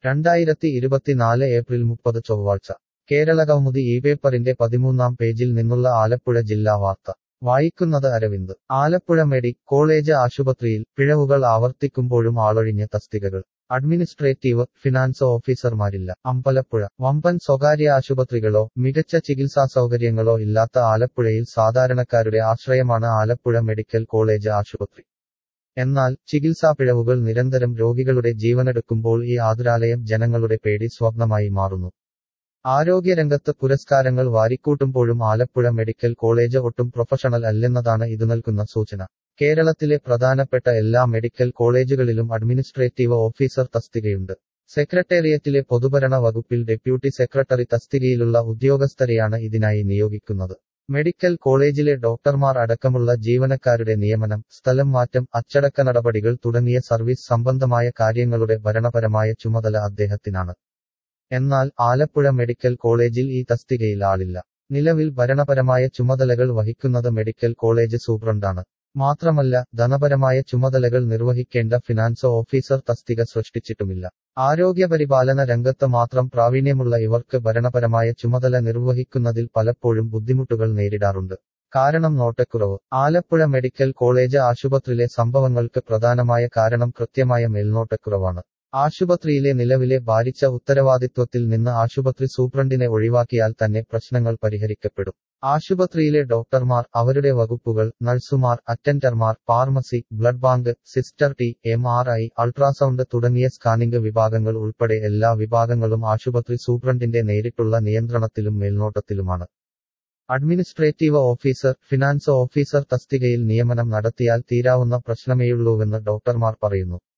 രണ്ടായിരത്തി ഇരുപത്തിനാല് ഏപ്രിൽ മുപ്പത് ചൊവ്വാഴ്ച കേരളകൗമുദി ഈ പേപ്പറിന്റെ പതിമൂന്നാം പേജിൽ നിന്നുള്ള ആലപ്പുഴ ജില്ലാ വാർത്ത വായിക്കുന്നത് അരവിന്ദ് ആലപ്പുഴ മെഡി കോളേജ് ആശുപത്രിയിൽ പിഴവുകൾ ആവർത്തിക്കുമ്പോഴും ആളൊഴിഞ്ഞ തസ്തികകൾ അഡ്മിനിസ്ട്രേറ്റീവ് ഫിനാൻസ് ഓഫീസർമാരില്ല അമ്പലപ്പുഴ വമ്പൻ സ്വകാര്യ ആശുപത്രികളോ മികച്ച ചികിത്സാ സൗകര്യങ്ങളോ ഇല്ലാത്ത ആലപ്പുഴയിൽ സാധാരണക്കാരുടെ ആശ്രയമാണ് ആലപ്പുഴ മെഡിക്കൽ കോളേജ് ആശുപത്രി എന്നാൽ ചികിത്സാ പിഴവുകൾ നിരന്തരം രോഗികളുടെ ജീവനെടുക്കുമ്പോൾ ഈ ആതുരാലയം ജനങ്ങളുടെ പേടി സ്വപ്നമായി മാറുന്നു ആരോഗ്യരംഗത്ത് പുരസ്കാരങ്ങൾ വാരിക്കൂട്ടുമ്പോഴും ആലപ്പുഴ മെഡിക്കൽ കോളേജ് ഒട്ടും പ്രൊഫഷണൽ അല്ലെന്നതാണ് ഇത് നൽകുന്ന സൂചന കേരളത്തിലെ പ്രധാനപ്പെട്ട എല്ലാ മെഡിക്കൽ കോളേജുകളിലും അഡ്മിനിസ്ട്രേറ്റീവ് ഓഫീസർ തസ്തികയുണ്ട് സെക്രട്ടേറിയറ്റിലെ പൊതുഭരണ വകുപ്പിൽ ഡെപ്യൂട്ടി സെക്രട്ടറി തസ്തികയിലുള്ള ഉദ്യോഗസ്ഥരെയാണ് ഇതിനായി നിയോഗിക്കുന്നത് മെഡിക്കൽ കോളേജിലെ ഡോക്ടർമാർ അടക്കമുള്ള ജീവനക്കാരുടെ നിയമനം സ്ഥലം മാറ്റം അച്ചടക്ക നടപടികൾ തുടങ്ങിയ സർവീസ് സംബന്ധമായ കാര്യങ്ങളുടെ ഭരണപരമായ ചുമതല അദ്ദേഹത്തിനാണ് എന്നാൽ ആലപ്പുഴ മെഡിക്കൽ കോളേജിൽ ഈ തസ്തികയിൽ ആളില്ല നിലവിൽ ഭരണപരമായ ചുമതലകൾ വഹിക്കുന്നത് മെഡിക്കൽ കോളേജ് സൂപ്രണ്ടാണ് മാത്രമല്ല ധനപരമായ ചുമതലകൾ നിർവഹിക്കേണ്ട ഫിനാൻസ് ഓഫീസർ തസ്തിക സൃഷ്ടിച്ചിട്ടുമില്ല ആരോഗ്യപരിപാലന രംഗത്ത് മാത്രം പ്രാവീണ്യമുള്ള ഇവർക്ക് ഭരണപരമായ ചുമതല നിർവഹിക്കുന്നതിൽ പലപ്പോഴും ബുദ്ധിമുട്ടുകൾ നേരിടാറുണ്ട് കാരണം നോട്ടക്കുറവ് ആലപ്പുഴ മെഡിക്കൽ കോളേജ് ആശുപത്രിയിലെ സംഭവങ്ങൾക്ക് പ്രധാനമായ കാരണം കൃത്യമായ മേൽനോട്ടക്കുറവാണ് ആശുപത്രിയിലെ നിലവിലെ ഭാരിച്ച ഉത്തരവാദിത്വത്തിൽ നിന്ന് ആശുപത്രി സൂപ്രണ്ടിനെ ഒഴിവാക്കിയാൽ തന്നെ പ്രശ്നങ്ങൾ പരിഹരിക്കപ്പെടും ആശുപത്രിയിലെ ഡോക്ടർമാർ അവരുടെ വകുപ്പുകൾ നഴ്സുമാർ അറ്റൻഡർമാർ pharmacy blood bank sister T M R I ultrasound തുടങ്ങിയ സ്കാനിംഗ് വിഭാഗങ്ങൾ ഉൾപ്പെടെ എല്ലാ വിഭാഗങ്ങളും ആശുപത്രി സൂപ്രണ്ടിന്റെ നേരിട്ടുള്ള നിയന്ത്രണത്തിലും മേൽനോട്ടത്തിലുമാണ് അഡ്മിനിസ്ട്രേറ്റീവ് ഓഫീസർ ഫിനാൻസ് ഓഫീസർ തസ്തികയിൽ നിയമനം നടത്തിയാൽ തീരാവുന്ന പ്രശ്നമേയുള്ളൂവെന്ന് ഡോക്ടർമാർ പറയുന്നു